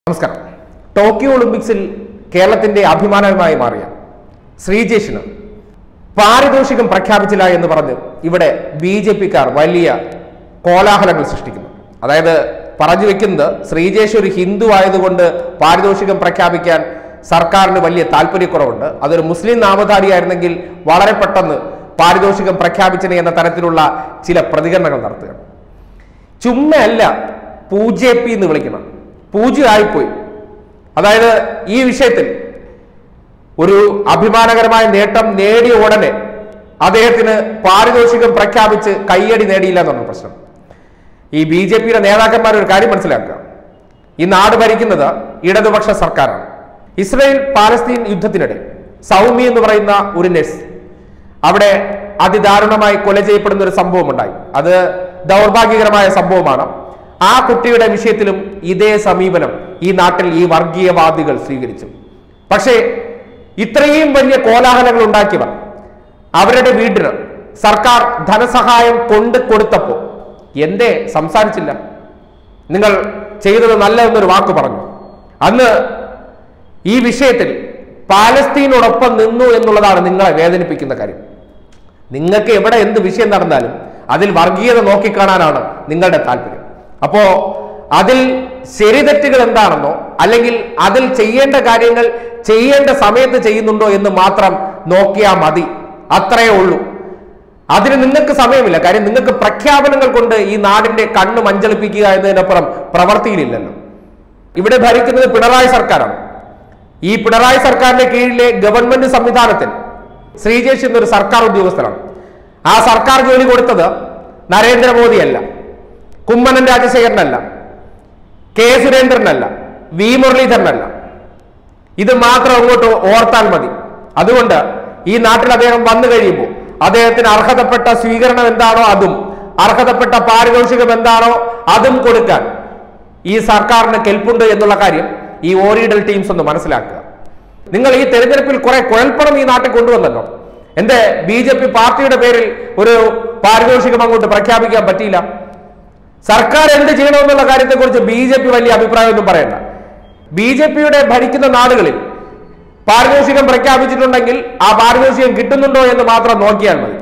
നമസ്കാരം ടോക്കിയോ ഒളിമ്പിക്സിൽ കേരളത്തിന്റെ അഭിമാനമായി മാറിയ ശ്രീജേഷിന് പാരിതോഷികം പ്രഖ്യാപിച്ചില്ല എന്ന് പറഞ്ഞ് ഇവിടെ ബി ജെ പിക്കാർ വലിയ കോലാഹലങ്ങൾ സൃഷ്ടിക്കുന്നു അതായത് പറഞ്ഞു വെക്കുന്നത് ശ്രീജേഷ് ഒരു ഹിന്ദു ആയതുകൊണ്ട് പാരിതോഷികം പ്രഖ്യാപിക്കാൻ സർക്കാരിന് വലിയ താല്പര്യക്കുറവുണ്ട് അതൊരു മുസ്ലിം നാമധാരിയായിരുന്നെങ്കിൽ വളരെ പെട്ടെന്ന് പാരിതോഷികം പ്രഖ്യാപിച്ചനെ എന്ന തരത്തിലുള്ള ചില പ്രതികരണങ്ങൾ നടത്തുകയാണ് ചുമ്മയല്ല പൂജ്യ പി എന്ന് വിളിക്കണം പൂജ്യമായിപ്പോയി അതായത് ഈ വിഷയത്തിൽ ഒരു അഭിമാനകരമായ നേട്ടം നേടിയ ഉടനെ അദ്ദേഹത്തിന് പാരിതോഷികം പ്രഖ്യാപിച്ച് കയ്യടി നേടിയില്ല എന്നാണ് പ്രശ്നം ഈ ബി ജെ പിയുടെ നേതാക്കന്മാർ ഒരു കാര്യം മനസ്സിലാക്കുക ഈ നാട് ഭരിക്കുന്നത് ഇടതുപക്ഷ സർക്കാരാണ് ഇസ്രയേൽ പാലസ്തീൻ യുദ്ധത്തിനിടെ സൗമി എന്ന് പറയുന്ന ഒരു നഴ്സ് അവിടെ അതിദാരുണമായി കൊല ചെയ്യപ്പെടുന്ന ഒരു സംഭവം ഉണ്ടായി അത് ദൗർഭാഗ്യകരമായ സംഭവമാണ് ആ കുട്ടിയുടെ വിഷയത്തിലും ഇതേ സമീപനം ഈ നാട്ടിൽ ഈ വർഗീയവാദികൾ സ്വീകരിച്ചു പക്ഷേ ഇത്രയും വലിയ കോലാഹലങ്ങൾ ഉണ്ടാക്കിയവർ അവരുടെ വീടിന് സർക്കാർ ധനസഹായം കൊണ്ട് കൊടുത്തപ്പോൾ എന്തേ സംസാരിച്ചില്ല നിങ്ങൾ ചെയ്തത് നല്ലതെന്നൊരു വാക്ക് പറഞ്ഞു അന്ന് ഈ വിഷയത്തിൽ പാലസ്തീനോടൊപ്പം നിന്നു എന്നുള്ളതാണ് നിങ്ങളെ വേദനിപ്പിക്കുന്ന കാര്യം നിങ്ങൾക്ക് എവിടെ എന്ത് വിഷയം നടന്നാലും അതിൽ വർഗീയത നോക്കിക്കാണാനാണ് നിങ്ങളുടെ താല്പര്യം അപ്പോ അതിൽ ശരിതെറ്റുകൾ എന്താണെന്നോ അല്ലെങ്കിൽ അതിൽ ചെയ്യേണ്ട കാര്യങ്ങൾ ചെയ്യേണ്ട സമയത്ത് ചെയ്യുന്നുണ്ടോ എന്ന് മാത്രം നോക്കിയാൽ മതി അത്രയേ ഉള്ളൂ അതിന് നിങ്ങൾക്ക് സമയമില്ല കാര്യം നിങ്ങൾക്ക് പ്രഖ്യാപനങ്ങൾ കൊണ്ട് ഈ നാടിന്റെ കണ്ണ് മഞ്ചളിപ്പിക്കുക എന്നതിനപ്പുറം പ്രവർത്തിയിലില്ലല്ലോ ഇവിടെ ഭരിക്കുന്നത് പിണറായി സർക്കാരാണ് ഈ പിണറായി സർക്കാരിന്റെ കീഴിലെ ഗവൺമെന്റ് സംവിധാനത്തിൽ ശ്രീജേഷ് എന്നൊരു സർക്കാർ ഉദ്യോഗസ്ഥനാണ് ആ സർക്കാർ ജോലി കൊടുത്തത് നരേന്ദ്രമോദിയല്ല കുമ്മനം രാജശേഖരനല്ല കെ സുരേന്ദ്രനല്ല വി മുരളീധരനല്ല ഇത് മാത്രം അങ്ങോട്ട് ഓർത്താൽ മതി അതുകൊണ്ട് ഈ നാട്ടിൽ അദ്ദേഹം വന്നു കഴിയുമ്പോൾ അദ്ദേഹത്തിന് അർഹതപ്പെട്ട സ്വീകരണം എന്താണോ അതും അർഹതപ്പെട്ട പാരിതോഷികം എന്താണോ അതും കൊടുക്കാൻ ഈ സർക്കാരിന് കെൽപ്പുണ്ട് എന്നുള്ള കാര്യം ഈ ഓറിയഡൽ ടീംസ് ഒന്ന് മനസ്സിലാക്കുക നിങ്ങൾ ഈ തെരഞ്ഞെടുപ്പിൽ കുറെ കുഴൽപ്പണം ഈ നാട്ടിൽ കൊണ്ടുവന്നല്ലോ എന്റെ ബി ജെ പി പാർട്ടിയുടെ പേരിൽ ഒരു പാരിതോഷികം അങ്ങോട്ട് പ്രഖ്യാപിക്കാൻ പറ്റിയില്ല സർക്കാർ എന്ത് ചെയ്യണമെന്നുള്ള കാര്യത്തെക്കുറിച്ച് ബി ജെ പി വലിയ അഭിപ്രായമൊന്നും പറയണ്ട ബി ജെ പിയുടെ ഭരിക്കുന്ന നാടുകളിൽ പാരിതോഷികം പ്രഖ്യാപിച്ചിട്ടുണ്ടെങ്കിൽ ആ പാരിതോഷികം കിട്ടുന്നുണ്ടോ എന്ന് മാത്രം നോക്കിയാൽ മതി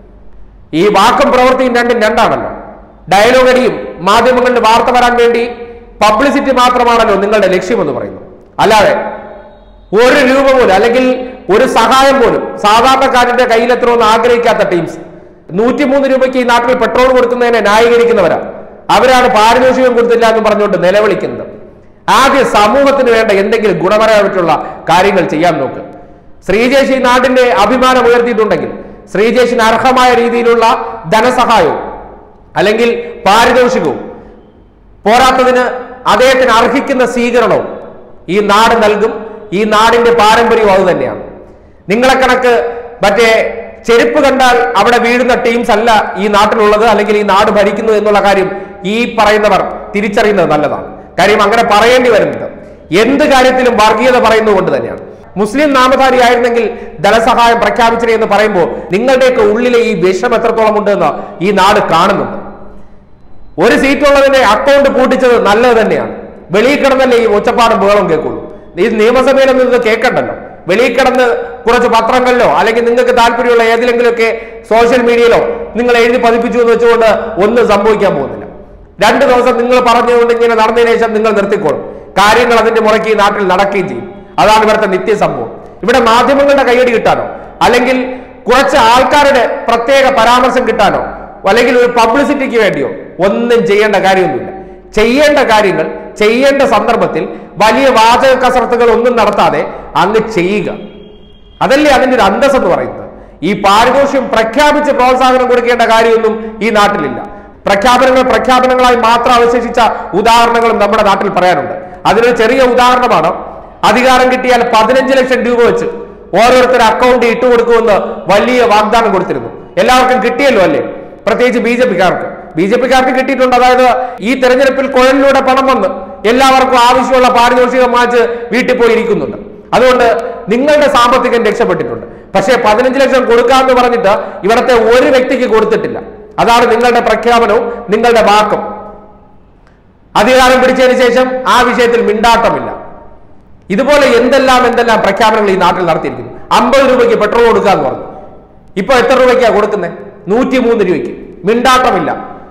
ഈ വാക്കും പ്രവൃത്തിയും രണ്ടും രണ്ടാണല്ലോ ഡയലോഗ് അടിയും മാധ്യമങ്ങളിൽ വാർത്ത വരാൻ വേണ്ടി പബ്ലിസിറ്റി മാത്രമാണല്ലോ നിങ്ങളുടെ ലക്ഷ്യമെന്ന് പറയുന്നു അല്ലാതെ ഒരു രൂപ പോലും അല്ലെങ്കിൽ ഒരു സഹായം പോലും സാധാരണക്കാരന്റെ കയ്യിലെത്തണമെന്ന് ആഗ്രഹിക്കാത്ത ടീംസ് നൂറ്റിമൂന്ന് രൂപയ്ക്ക് ഈ നാട്ടിൽ പെട്രോൾ കൊടുക്കുന്നതിനെ ന്യായീകരിക്കുന്നവരാണ് അവരാണ് പാരിതോഷികം കൊടുത്തില്ല എന്ന് പറഞ്ഞുകൊണ്ട് നിലവിളിക്കുന്നത് ആദ്യം സമൂഹത്തിന് വേണ്ട എന്തെങ്കിലും ഗുണപരമായിട്ടുള്ള കാര്യങ്ങൾ ചെയ്യാൻ നോക്ക് ശ്രീജേഷ് ഈ നാടിന്റെ അഭിമാനം ഉയർത്തിയിട്ടുണ്ടെങ്കിൽ ശ്രീജേഷിന് അർഹമായ രീതിയിലുള്ള ധനസഹായവും അല്ലെങ്കിൽ പാരിതോഷികവും പോരാത്തതിന് അദ്ദേഹത്തിന് അർഹിക്കുന്ന സ്വീകരണവും ഈ നാട് നൽകും ഈ നാടിന്റെ പാരമ്പര്യവും അത് തന്നെയാണ് നിങ്ങളെ കണക്ക് മറ്റേ ചെരുപ്പ് കണ്ടാൽ അവിടെ വീഴുന്ന ടീംസ് അല്ല ഈ നാട്ടിലുള്ളത് അല്ലെങ്കിൽ ഈ നാട് ഭരിക്കുന്നു എന്നുള്ള കാര്യം ഈ പറയുന്നവർ തിരിച്ചറിയുന്നത് നല്ലതാണ് കാര്യം അങ്ങനെ പറയേണ്ടി വരുന്നത് എന്ത് കാര്യത്തിലും വർഗീയത പറയുന്നത് കൊണ്ട് തന്നെയാണ് മുസ്ലിം നാമധാരി ആയിരുന്നെങ്കിൽ ധനസഹായം പ്രഖ്യാപിച്ചില്ലേ എന്ന് പറയുമ്പോൾ നിങ്ങളുടെയൊക്കെ ഉള്ളിലെ ഈ വിഷം എത്രത്തോളം ഉണ്ടെന്ന് ഈ നാട് കാണുന്നുണ്ട് ഒരു സീറ്റുള്ളതിന്റെ അക്കൗണ്ട് പൂട്ടിച്ചത് നല്ലത് തന്നെയാണ് വെളിയിൽ കിടന്നല്ലേ ഈ ഒച്ചപ്പാടും ബഹളം കേൾക്കുള്ളൂ ഈ നിയമസഭയിലൊന്നും ഇത് കേൾക്കണ്ടല്ലോ വെളിയിൽ കിടന്ന് കുറച്ച് പത്രങ്ങളിലോ അല്ലെങ്കിൽ നിങ്ങൾക്ക് താല്പര്യമുള്ള ഏതിലെങ്കിലുമൊക്കെ സോഷ്യൽ മീഡിയയിലോ നിങ്ങൾ എഴുതി പതിപ്പിച്ചു എന്ന് വെച്ചുകൊണ്ട് ഒന്നും സംഭവിക്കാൻ പോകുന്നില്ല രണ്ട് ദിവസം നിങ്ങൾ പറഞ്ഞുകൊണ്ട് ഇങ്ങനെ നടന്നതിന് ശേഷം നിങ്ങൾ നിർത്തിക്കോളും കാര്യങ്ങൾ അതിന്റെ മുറയ്ക്ക് ഈ നാട്ടിൽ നടക്കുകയും ചെയ്യും അതാണ് ഇവിടുത്തെ നിത്യ സംഭവം ഇവിടെ മാധ്യമങ്ങളുടെ കയ്യടി കിട്ടാനോ അല്ലെങ്കിൽ കുറച്ച് ആൾക്കാരുടെ പ്രത്യേക പരാമർശം കിട്ടാനോ അല്ലെങ്കിൽ ഒരു പബ്ലിസിറ്റിക്ക് വേണ്ടിയോ ഒന്നും ചെയ്യേണ്ട കാര്യമൊന്നുമില്ല ചെയ്യേണ്ട കാര്യങ്ങൾ ചെയ്യേണ്ട സന്ദർഭത്തിൽ വലിയ വാചക കസരത്തുകൾ ഒന്നും നടത്താതെ അങ്ങ് ചെയ്യുക അതല്ലേ അതിന്റെ ഒരു അന്തസ് എന്ന് പറയുന്നത് ഈ പാരിതോഷ്യം പ്രഖ്യാപിച്ച് പ്രോത്സാഹനം കൊടുക്കേണ്ട കാര്യമൊന്നും ഈ നാട്ടിലില്ല പ്രഖ്യാപനങ്ങൾ പ്രഖ്യാപനങ്ങളായി മാത്രം അവശേഷിച്ച ഉദാഹരണങ്ങളും നമ്മുടെ നാട്ടിൽ പറയാനുണ്ട് അതിനൊരു ചെറിയ ഉദാഹരണമാണ് അധികാരം കിട്ടിയാൽ പതിനഞ്ച് ലക്ഷം രൂപ വെച്ച് ഓരോരുത്തർ അക്കൗണ്ട് ഇട്ടു കൊടുക്കുമെന്ന് വലിയ വാഗ്ദാനം കൊടുത്തിരുന്നു എല്ലാവർക്കും കിട്ടിയല്ലോ അല്ലേ പ്രത്യേകിച്ച് ബി ജെ പിക്കാർക്ക് ബി ജെ പിക്കാർക്ക് കിട്ടിയിട്ടുണ്ട് അതായത് ഈ തെരഞ്ഞെടുപ്പിൽ കുഴലിലൂടെ പണം വന്ന് എല്ലാവർക്കും ആവശ്യമുള്ള പാരിതോഷികം വാങ്ങിച്ച് വീട്ടിൽ പോയി ഇരിക്കുന്നുണ്ട് അതുകൊണ്ട് നിങ്ങളുടെ സാമ്പത്തികം രക്ഷപ്പെട്ടിട്ടുണ്ട് പക്ഷേ പതിനഞ്ച് ലക്ഷം കൊടുക്കാമെന്ന് പറഞ്ഞിട്ട് ഇവിടുത്തെ ഒരു വ്യക്തിക്ക് കൊടുത്തിട്ടില്ല അതാണ് നിങ്ങളുടെ പ്രഖ്യാപനവും നിങ്ങളുടെ വാക്കും അധികാരം പിടിച്ചതിന് ശേഷം ആ വിഷയത്തിൽ മിണ്ടാട്ടമില്ല ഇതുപോലെ എന്തെല്ലാം എന്തെല്ലാം പ്രഖ്യാപനങ്ങൾ ഈ നാട്ടിൽ നടത്തിയിരിക്കുന്നു അമ്പത് രൂപയ്ക്ക് പെട്രോൾ കൊടുക്കുക എന്ന് പറഞ്ഞു ഇപ്പൊ എത്ര രൂപയ്ക്കാണ് കൊടുക്കുന്നത് നൂറ്റി മൂന്ന് രൂപയ്ക്ക് മിണ്ടാട്ടമില്ല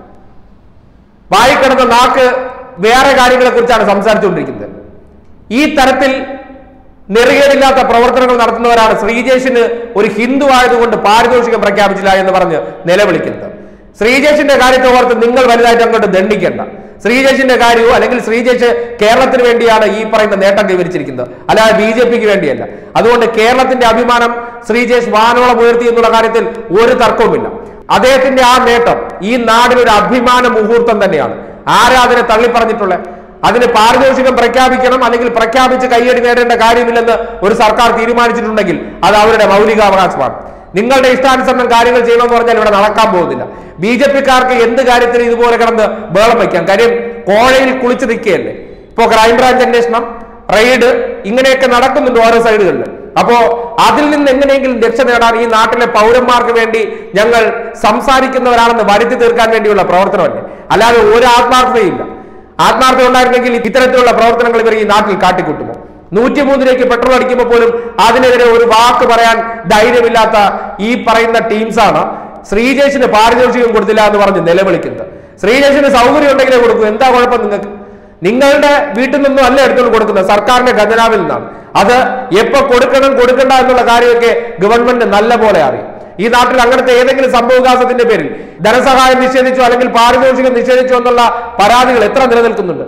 വായിക്കിടന്ന നാക്ക് വേറെ കാര്യങ്ങളെ കുറിച്ചാണ് സംസാരിച്ചുകൊണ്ടിരിക്കുന്നത് ഈ തരത്തിൽ നെറികേടില്ലാത്ത പ്രവർത്തനങ്ങൾ നടത്തുന്നവരാണ് ശ്രീജേഷിന് ഒരു ഹിന്ദു ആയതുകൊണ്ട് പാരിതോഷികം പ്രഖ്യാപിച്ചില്ല എന്ന് പറഞ്ഞ് നിലവിളിക്കുന്നത് ശ്രീജേഷിന്റെ കാര്യത്തെ ഓർത്ത് നിങ്ങൾ വലുതായിട്ട് അങ്ങോട്ട് ദണ്ഡിക്കേണ്ട ശ്രീജേഷിന്റെ കാര്യമോ അല്ലെങ്കിൽ ശ്രീജേഷ് കേരളത്തിന് വേണ്ടിയാണ് ഈ പറയുന്ന നേട്ടം കൈവരിച്ചിരിക്കുന്നത് അല്ലാതെ ബി ജെ പിക്ക് വേണ്ടിയല്ല അതുകൊണ്ട് കേരളത്തിന്റെ അഭിമാനം ശ്രീജേഷ് വാനോളം ഉയർത്തി എന്നുള്ള കാര്യത്തിൽ ഒരു തർക്കവുമില്ല അദ്ദേഹത്തിന്റെ ആ നേട്ടം ഈ നാടിനൊരു അഭിമാന മുഹൂർത്തം തന്നെയാണ് ആരാ അതിനെ തള്ളിപ്പറഞ്ഞിട്ടുള്ളത് അതിന് പാരിതോഷികം പ്രഖ്യാപിക്കണം അല്ലെങ്കിൽ പ്രഖ്യാപിച്ച് കയ്യടി നേടേണ്ട കാര്യമില്ലെന്ന് ഒരു സർക്കാർ തീരുമാനിച്ചിട്ടുണ്ടെങ്കിൽ അത് അവരുടെ മൗലികാവകാശമാണ് നിങ്ങളുടെ ഇഷ്ടാനുസരണം കാര്യങ്ങൾ ചെയ്യണമെന്ന് പറഞ്ഞാൽ ഇവിടെ നടക്കാൻ പോകുന്നില്ല ബി ജെ പിക്കാർക്ക് എന്ത് കാര്യത്തിനും ഇതുപോലെ കിടന്ന് ബേളം വയ്ക്കാം കാര്യം കോഴയിൽ കുളിച്ച് നിൽക്കുകയല്ലേ ഇപ്പോ ക്രൈംബ്രാഞ്ച് അന്വേഷണം റെയ്ഡ് ഇങ്ങനെയൊക്കെ നടക്കുന്നുണ്ട് ഓരോ സൈഡുകളിൽ അപ്പോ അതിൽ നിന്ന് എങ്ങനെയെങ്കിലും രക്ഷ നേടാൻ ഈ നാട്ടിലെ പൗരന്മാർക്ക് വേണ്ടി ഞങ്ങൾ സംസാരിക്കുന്നവരാണെന്ന് വരുത്തി തീർക്കാൻ വേണ്ടിയുള്ള പ്രവർത്തനമല്ലേ അല്ലാതെ ഒരു ആത്മാർത്ഥതയില്ല ആത്മാർത്ഥത ഉണ്ടായിരുന്നെങ്കിൽ ഇത്തരത്തിലുള്ള പ്രവർത്തനങ്ങൾ ഇവർ ഈ നാട്ടിൽ കാട്ടിക്കൂട്ടുമോ നൂറ്റിമൂന്ന് രൂപയ്ക്ക് പെട്രോൾ അടിക്കുമ്പോൾ പോലും അതിനെതിരെ ഒരു വാക്ക് പറയാൻ ധൈര്യമില്ലാത്ത ഈ പറയുന്ന ടീംസാണ് ശ്രീജേഷിന് പാരിതോഷികം കൊടുത്തില്ല എന്ന് പറഞ്ഞ് നിലവിളിക്കുന്നത് ശ്രീജേഷിന് സൗകര്യം ഉണ്ടെങ്കിലേ കൊടുക്കൂ എന്താ കുഴപ്പം നിങ്ങൾക്ക് നിങ്ങളുടെ വീട്ടിൽ നിന്നും അല്ല എടുത്തുകൊണ്ട് കൊടുക്കുന്നത് സർക്കാരിന്റെ ഖജനാവിൽ നിന്നാണ് അത് എപ്പോ കൊടുക്കണം കൊടുക്കണ്ട എന്നുള്ള കാര്യമൊക്കെ ഗവൺമെന്റ് നല്ല പോലെ അറിയും ഈ നാട്ടിൽ അങ്ങനത്തെ ഏതെങ്കിലും സംഭവവികാസത്തിന്റെ പേരിൽ ധനസഹായം നിഷേധിച്ചോ അല്ലെങ്കിൽ പാരിതോഷികം നിഷേധിച്ചോ എന്നുള്ള പരാതികൾ എത്ര നിലനിൽക്കുന്നുണ്ട്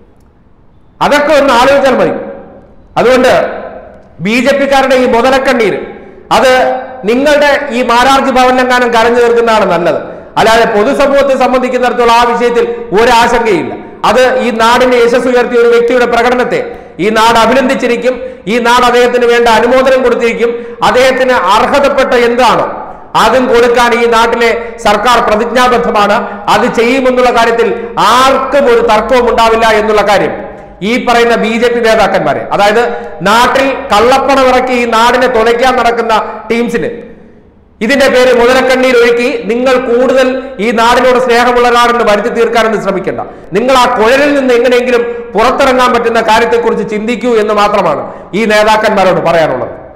അതൊക്കെ ഒന്ന് ആലോചിച്ചാൽ മതി അതുകൊണ്ട് ബി ജെ പിക്കാരുടെ ഈ മുതലക്കണ്ണീര് അത് നിങ്ങളുടെ ഈ മാരാർജി ഭവനിലെങ്ങാനും കരഞ്ഞു തീർക്കുന്നതാണ് നല്ലത് അല്ലാതെ പൊതുസമൂഹത്തെ സംബന്ധിക്കുന്നിടത്തോളം ആ വിഷയത്തിൽ ഒരാശങ്കയില്ല അത് ഈ നാടിന്റെ യശസ് ഉയർത്തിയ ഒരു വ്യക്തിയുടെ പ്രകടനത്തെ ഈ നാട് അഭിനന്ദിച്ചിരിക്കും ഈ നാട് അദ്ദേഹത്തിന് വേണ്ട അനുമോദനം കൊടുത്തിരിക്കും അദ്ദേഹത്തിന് അർഹതപ്പെട്ട എന്താണോ അതും കൊടുക്കാൻ ഈ നാട്ടിലെ സർക്കാർ പ്രതിജ്ഞാബദ്ധമാണ് അത് ചെയ്യുമെന്നുള്ള കാര്യത്തിൽ ആർക്കും ഒരു തർക്കവും ഉണ്ടാവില്ല എന്നുള്ള കാര്യം ഈ പറയുന്ന ബി ജെ പി നേതാക്കന്മാരെ അതായത് നാട്ടിൽ കള്ളപ്പണം ഇറക്കി ഈ നാടിനെ തുലയ്ക്കാൻ നടക്കുന്ന ടീംസിന് ഇതിന്റെ പേര് മുതലക്കണ്ണീർ ഒഴുക്കി നിങ്ങൾ കൂടുതൽ ഈ നാടിനോട് സ്നേഹമുള്ള നാടെന്ന് വരുത്തി തീർക്കാനെന്ന് ശ്രമിക്കേണ്ട നിങ്ങൾ ആ കുഴലിൽ നിന്ന് എങ്ങനെയെങ്കിലും പുറത്തിറങ്ങാൻ പറ്റുന്ന കാര്യത്തെക്കുറിച്ച് ചിന്തിക്കൂ എന്ന് മാത്രമാണ് ഈ നേതാക്കന്മാരോട് പറയാനുള്ളത്